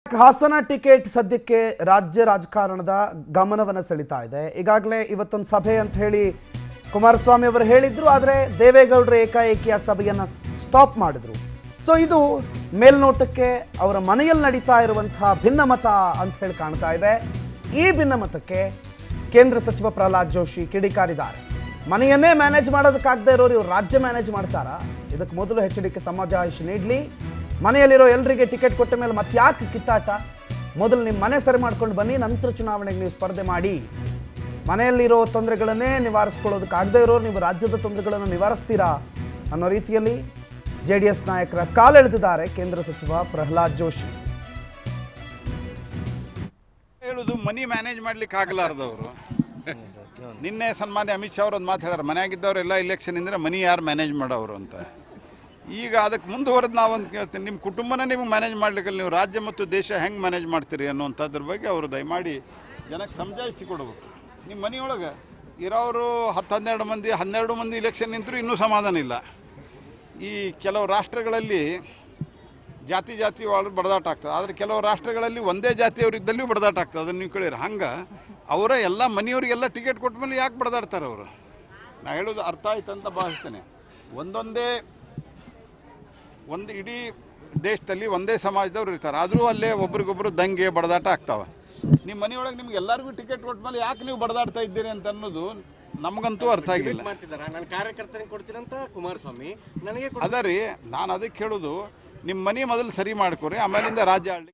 Hassan ticket ಸದ್ಯಕ್ಕೆ ರಾಜ್ಯ ರಾಜಕಾರಣದ ಗಮನವನ್ನು ಸೆಳಿತಾ ಇದೆ ಈಗಾಗಲೇ ಇವತ್ತೊಂದು ಸಭೆ ಅಂತ ಹೇಳಿ ಕುಮಾರಸ್ವಾಮಿ ಅವರು ಹೇಳಿದ್ರು ಆದರೆ ದೇವೇಗೌಡರು ಏಕಾಏಕಿ ಆ ಸಭೆಯನ್ನು ಸ್ಟಾಪ್ ಮಾಡಿದ್ರು ಸೊ ಇದು ಮೇಲ್ನೋಟಕ್ಕೆ ಅವರ ಮನೆಯಲ್ಲಿ ನಡೀತಾ ಇರುವಂತಹ ಭಿನ್ನಮತ ಅಂತ ಹೇಳಿ ಕಾಣ್ತಾ ಇದೆ ಈ ಭಿನ್ನಮತಕ್ಕೆ ಕೇಂದ್ರ ಸಚಿವ ಪ್ರಹ್ಲಾದ್ ಜೋಶಿ ಕಿಡಿಕಾರಿದ್ದಾರೆ ಮನೆಯನ್ನೇ ಮ್ಯಾನೇಜ್ ಮಾಡೋದಕ್ಕಾಗದೇ ಇರೋರು ಇವ್ರು ರಾಜ್ಯ ಮ್ಯಾನೇಜ್ ಮಾಡ್ತಾರಾ ಇದಕ್ಕೆ ಮೊದಲು ಎಚ್ ಡಿಗೆ ಸಮಾಜ ನೀಡಲಿ ಮನೆಯಲ್ಲಿರೋ ಎಲ್ಲರಿಗೆ ಟಿಕೆಟ್ ಕೊಟ್ಟ ಮೇಲೆ ಮತ್ತೆ ಯಾಕೆ ಕಿತ್ತಾಟ ಮೊದಲು ನಿಮ್ಮ ಮನೆ ಸರಿ ಮಾಡ್ಕೊಂಡು ಬನ್ನಿ ನಂತರ ಚುನಾವಣೆಗೆ ನೀವು ಸ್ಪರ್ಧೆ ಮಾಡಿ ಮನೆಯಲ್ಲಿರೋ ತೊಂದರೆಗಳನ್ನೇ ನಿವಾರಿಸ್ಕೊಳ್ಳೋದಕ್ಕಾಗದೇ ಇರೋರು ನೀವು ರಾಜ್ಯದ ತೊಂದರೆಗಳನ್ನು ನಿವಾರಿಸ್ತೀರಾ ಅನ್ನೋ ರೀತಿಯಲ್ಲಿ ಜೆ ಡಿ ಎಸ್ ನಾಯಕರ ಕಾಲೆಳೆದಿದ್ದಾರೆ ಕೇಂದ್ರ ಸಚಿವ ಪ್ರಹ್ಲಾದ್ ಜೋಶಿ ಹೇಳುದು ಮನಿ ಮ್ಯಾನೇಜ್ ಮಾಡ್ಲಿಕ್ಕೆ ಆಗಲಾರ್ದವರು ನಿನ್ನೆ ಸನ್ಮಾನ್ಯ ಅಮಿತ್ ಶಾ ಅವರು ಒಂದು ಮಾತು ಹೇಳ್ಯಾರ ಮನೆಯಾಗಿದ್ದವರೆಲ್ಲ ಇಲೆಕ್ಷನ್ ಇಂದ್ರೆ ಮನಿ ಯಾರು ಮ್ಯಾನೇಜ್ ಮಾಡೋರು ಅಂತ ಈಗ ಅದಕ್ಕೆ ಮುಂದುವರೆದು ನಾವೊಂದು ಕೇಳ್ತೀನಿ ನಿಮ್ಮ ಕುಟುಂಬನ ನಿಮ್ಗೆ ಮ್ಯಾನೇಜ್ ಮಾಡ್ಲಿಕ್ಕೆ ನೀವು ರಾಜ್ಯ ಮತ್ತು ದೇಶ ಹೆಂಗೆ ಮ್ಯಾನೇಜ್ ಮಾಡ್ತೀರಿ ಅನ್ನುವಂಥದ್ರ ಬಗ್ಗೆ ಅವರು ದಯಮಾಡಿ ಜನಕ್ಕೆ ಸಮಜಾಯಿಸಿ ಕೊಡಬೇಕು ನಿಮ್ಮ ಮನೆಯೊಳಗೆ ಇರೋರು ಹತ್ತು ಹನ್ನೆರಡು ಮಂದಿ ಹನ್ನೆರಡು ಮಂದಿ ಇಲೆಕ್ಷನ್ ನಿಂತರೂ ಇನ್ನೂ ಸಮಾಧಾನ ಇಲ್ಲ ಈ ಕೆಲವು ರಾಷ್ಟ್ರಗಳಲ್ಲಿ ಜಾತಿ ಜಾತಿ ಒಳಗೆ ಬಡದಾಟ ಆಗ್ತದೆ ಆದರೆ ಕೆಲವು ರಾಷ್ಟ್ರಗಳಲ್ಲಿ ಒಂದೇ ಜಾತಿಯವರಿದ್ದಲ್ಲಿಯೂ ಬಡದಾಟ ಆಗ್ತದೆ ಅದನ್ನು ನೀವು ಕೇಳಿರಿ ಹಂಗೆ ಅವರ ಎಲ್ಲ ಮನೆಯವರಿಗೆಲ್ಲ ಟಿಕೆಟ್ ಕೊಟ್ಟ ಮೇಲೆ ಯಾಕೆ ಬಡದಾಡ್ತಾರೆ ಅವರು ನಾ ಹೇಳೋದು ಅರ್ಥ ಆಯ್ತು ಅಂತ ಭಾವಿಸ್ತೇನೆ ಒಂದೊಂದೇ ಒಂದು ಇಡೀ ದೇಶದಲ್ಲಿ ಒಂದೇ ಸಮಾಜದವ್ರು ಇರ್ತಾರೆ ಆದರೂ ಅಲ್ಲೇ ಒಬ್ರಿಗೊಬ್ರು ದಂಗೆ ಬಡದಾಟ ಆಗ್ತಾವೆ ನಿಮ್ಮ ಮನೆಯೊಳಗೆ ನಿಮ್ಗೆ ಎಲ್ಲರಿಗೂ ಟಿಕೆಟ್ ಕೊಟ್ಟ ಮೇಲೆ ಯಾಕೆ ನೀವು ಬಡದಾಡ್ತಾ ಇದ್ದೀರಿ ಅಂತ ಅನ್ನೋದು ನಮಗಂತೂ ಅರ್ಥ ಆಗಿಲ್ಲ ಮಾಡ್ತಿದಾರ ನಾನು ಕಾರ್ಯಕರ್ತನಿಗೆ ಕೊಡ್ತೀನಂತ ಕುಮಾರಸ್ವಾಮಿ ನನಗೆ ಕೊಡ್- ಅದ ರೀ ನಾನು ಅದಕ್ಕೆ ಹೇಳೋದು ನಿಮ್ಮ ಮನೆ ಮೊದಲು ಸರಿ ಮಾಡ್ಕೊರಿ ಆಮೇಲಿಂದ ರಾಜ್ಯ ಆಳ್ಲಿ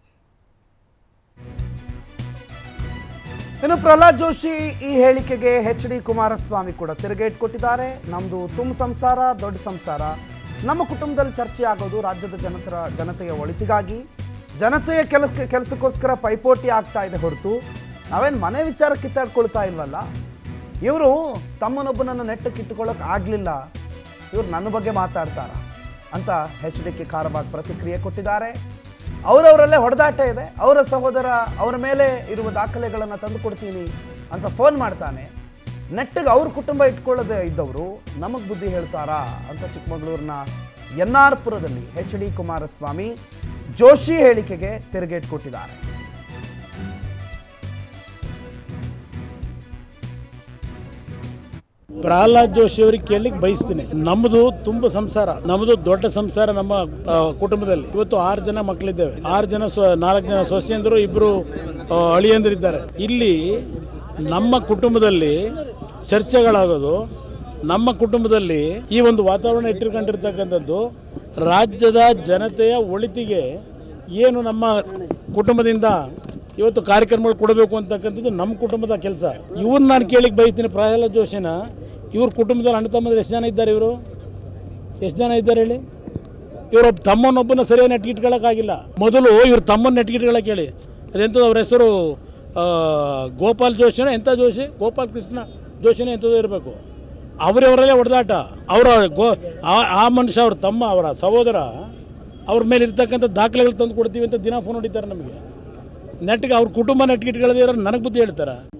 ಇನ್ನು ಪ್ರಹ್ಲಾದ್ ಜೋಶಿ ಈ ಹೇಳಿಕೆಗೆ ಎಚ್ ಡಿ ಕುಮಾರಸ್ವಾಮಿ ಕೂಡ ತಿರುಗೇಟ್ ಕೊಟ್ಟಿದ್ದಾರೆ ನಮ್ಮದು ತುಂಬ ಸಂಸಾರ ದೊಡ್ಡ ಸಂಸಾರ ನಮ್ಮ ಕುಟುಂಬದಲ್ಲಿ ಚರ್ಚೆ ಆಗೋದು ರಾಜ್ಯದ ಜನತರ ಜನತೆಯ ಒಳಿತಿಗಾಗಿ ಜನತೆಯ ಕೆಲಸ ಕೆಲಸಕ್ಕೋಸ್ಕರ ಪೈಪೋಟಿ ಆಗ್ತಾ ಇದೆ ಹೊರತು ನಾವೇನು ಮನೆ ವಿಚಾರ ಕಿತ್ತಾಡ್ಕೊಳ್ತಾ ಇಲ್ವಲ್ಲ ಇವರು ತಮ್ಮನೊಬ್ಬನನ್ನು ನೆಟ್ಟಕ್ಕೆ ಇಟ್ಟುಕೊಳ್ಳೋಕೆ ಆಗಲಿಲ್ಲ ಇವರು ನನ್ನ ಬಗ್ಗೆ ಮಾತಾಡ್ತಾರ ಅಂತ ಎಚ್ ಡಿ ಕೆ ಕಾರಬಾಗ್ ಪ್ರತಿಕ್ರಿಯೆ ಕೊಟ್ಟಿದ್ದಾರೆ ಅವರವರಲ್ಲೇ ಹೊಡೆದಾಟ ಇದೆ ಅವರ ಸಹೋದರ ಅವರ ಮೇಲೆ ಇರುವ ದಾಖಲೆಗಳನ್ನು ತಂದು ಕೊಡ್ತೀನಿ ಅಂತ ಫೋನ್ ಮಾಡ್ತಾನೆ ನೆಟ್ಟಿಗೆ ಅವ್ರ ಕುಟುಂಬ ಇಟ್ಕೊಳ್ಳದೆ ಇದ್ದವರು ನಮಗೆ ಬುದ್ಧಿ ಹೇಳ್ತಾರಾ ಅಂತ ಚಿಕ್ಕಮಗಳೂರಿನ ಎನ್ ಆರ್ ಪುರದಲ್ಲಿ ಎಚ್ ಡಿ ಕುಮಾರಸ್ವಾಮಿ ಜೋಶಿ ಹೇಳಿಕೆಗೆ ತಿರುಗೇಟ್ ಕೊಟ್ಟಿದ್ದಾರೆ ಪ್ರಹ್ಲಾದ್ ಜೋಶಿ ಅವರಿಗೆ ಕೇಳಲಿಕ್ಕೆ ಬಯಸ್ತೀನಿ ನಮ್ಮದು ತುಂಬ ಸಂಸಾರ ನಮ್ಮದು ದೊಡ್ಡ ಸಂಸಾರ ನಮ್ಮ ಆ, ಕುಟುಂಬದಲ್ಲಿ ಇವತ್ತು ಆರು ಜನ ಮಕ್ಕಳಿದ್ದೇವೆ ಆರು ಜನ ಸ್ವ ನಾಲ್ಕು ಜನ ಸೊಸೆಯಂದರು ಇಬ್ಬರು ಅಳಿಯಂದರಿದ್ದಾರೆ ಇಲ್ಲಿ ನಮ್ಮ ಕುಟುಂಬದಲ್ಲಿ ಚರ್ಚೆಗಳಾಗೋದು ನಮ್ಮ ಕುಟುಂಬದಲ್ಲಿ ಈ ಒಂದು ವಾತಾವರಣ ಇಟ್ಟಿರ್ಕೊಂಡಿರ್ತಕ್ಕಂಥದ್ದು ರಾಜ್ಯದ ಜನತೆಯ ಒಳಿತಿಗೆ ಏನು ನಮ್ಮ ಕುಟುಂಬದಿಂದ ಇವತ್ತು ಕಾರ್ಯಕ್ರಮಗಳು ಕೊಡಬೇಕು ಅಂತಕ್ಕಂಥದ್ದು ನಮ್ಮ ಕುಟುಂಬದ ಕೆಲಸ ಇವ್ರನ್ನ ನಾನು ಕೇಳಿಕ್ ಬೈತೀನಿ ಪ್ರಹ್ಲಾದ್ ಜೋಶಿನ ಇವ್ರ ಕುಟುಂಬದಲ್ಲಿ ಅಣ್ಣ ತಮ್ಮಂದ್ರೆ ಎಷ್ಟು ಜನ ಇದ್ದಾರೆ ಇವರು ಎಷ್ಟು ಜನ ಇದ್ದಾರೆ ಹೇಳಿ ಇವರೊಬ್ಬ ತಮ್ಮನೊಬ್ಬನ ಸರಿಯಾಗಿ ನೆಟ್ಗಿಟ್ಕೊಳ್ಳೋಕ್ಕಾಗಿಲ್ಲ ಮೊದಲು ಇವ್ರ ತಮ್ಮನ ನೆಟ್ಗಿಟ್ಕೊಳ್ಳೋಕೆ ಹೇಳಿ ಅದೆಂಥದ್ದು ಅವ್ರ ಹೆಸರು ಆ, ಗೋಪಾಲ್ ಜೋಶಿನ ಎಂಥ ಜೋಶಿ ಗೋಪಾಲ್ ಕೃಷ್ಣ ಜೋಶಿನ ಎಂಥದ್ದು ಇರಬೇಕು ಅವರವರಲ್ಲೇ ಹೊಡೆದಾಟ ಅವರ ಗೋ ಆ- ಆ ಮನುಷ್ಯ ಅವ್ರ ತಮ್ಮ ಅವರ ಸಹೋದರ ಅವ್ರ ಮೇಲೆ ಇರ್ತಕ್ಕಂಥ ದಾಖಲೆಗಳು ತಂದು ಕೊಡ್ತೀವಿ ಅಂತ ದಿನ ಫೋನ್ ಹೊಡಿತಾರೆ ನಮಗೆ ನೆಟ್ಗೆ ಅವ್ರ ಕುಟುಂಬ ನೆಟ್ಗಿಟ್ಕೊಳ್ಳೋದೇ ನನಗೆ ಬುದ್ಧಿ ಹೇಳ್ತಾರೆ